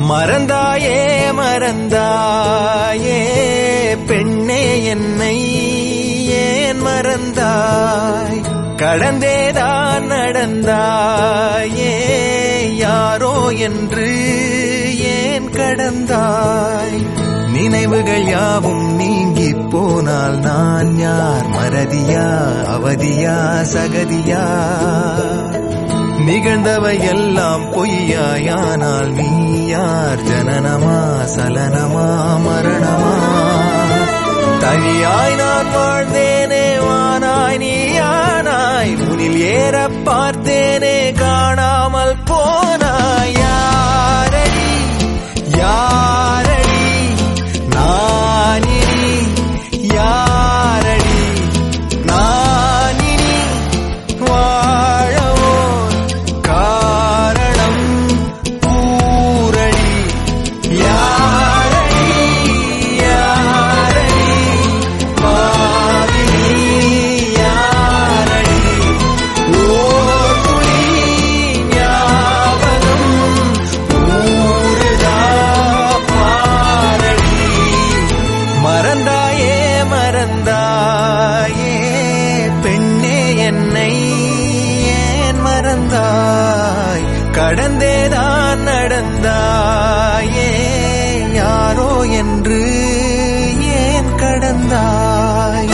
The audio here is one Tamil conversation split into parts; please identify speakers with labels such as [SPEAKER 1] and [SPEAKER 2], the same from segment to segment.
[SPEAKER 1] மறந்தாயே மறந்தாயே பெண்ணே என்னை ஏன் மறந்தாய் கடந்தேதான் நடந்தாயே யாரோ என்று ஏன் கடந்தாய் நினைவுகள் யாவும் நீங்கி போனால் நான் யார் மறதியா அவதியா சகதியா நிகழ்ந்தவை எல்லாம் பொய்யாயானால் நீ யார் ஜனனமா சலனமா மரணமா தனியாய் நான் வாழ்ந்தேனே வானாய் நீயானாய் உனில் ஏற பார்த்தேனே காணாமல் போனாய் யாரடி யாரடி நானினி யாரடி நானினி வாழவோ காரணம் கூறடி யாரடி யாரடி பாவினி யாரடி ஓர் துளி ஞாபகம் ஊறுதா பாரடி மறந்தாயே மறந்தாயே பெண்ணே என்னை ஏன் மறந்தாய் கடந்தேதான் நடந்தாயே யாரோ என்று ஏன் கடந்தாய்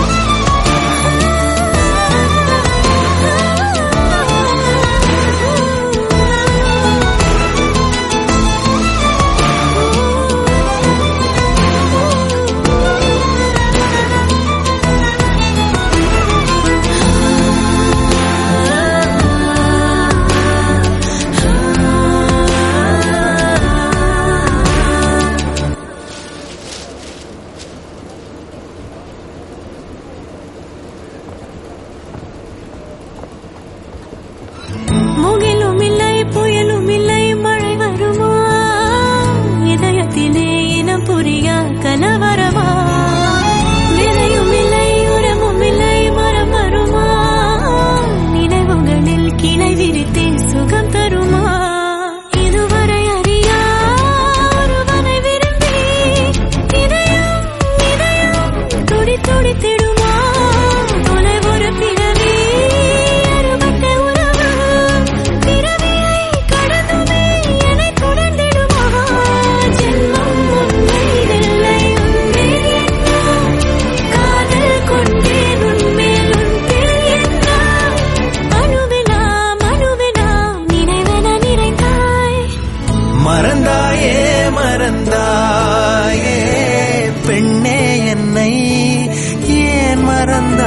[SPEAKER 2] முகிலும் இல்லை புயலும் இல்லை மழை வருமா இதயத்திலே இனம் புரியா கலவரமா விதையும் இல்லை உரமும் இல்லை மரம் வருமா நினைவுகளில் கிளை விரித்தே சுகம் தருமா இதுவரை அறியா ஒருவனை விரும்பி இதயம் இதயம் துடி துடித்திடுமா தொலை ஒரு பிறவி அறுபட்ட உறவு பிறவியை கடந்துமே என்னை தொடர்ந்திடுமா ஜென்மம் உண்மையில்லை உன்மேல் என்ன காதல் கொண்டேன் உன்மேல் உன் தில் என்ன மனுவினா மனுவினா நினைவென நிறைந்தாய்
[SPEAKER 1] மறந்தாயே மறந்தாயே பெண்ணே என்னை ஏன் மறந்தாய்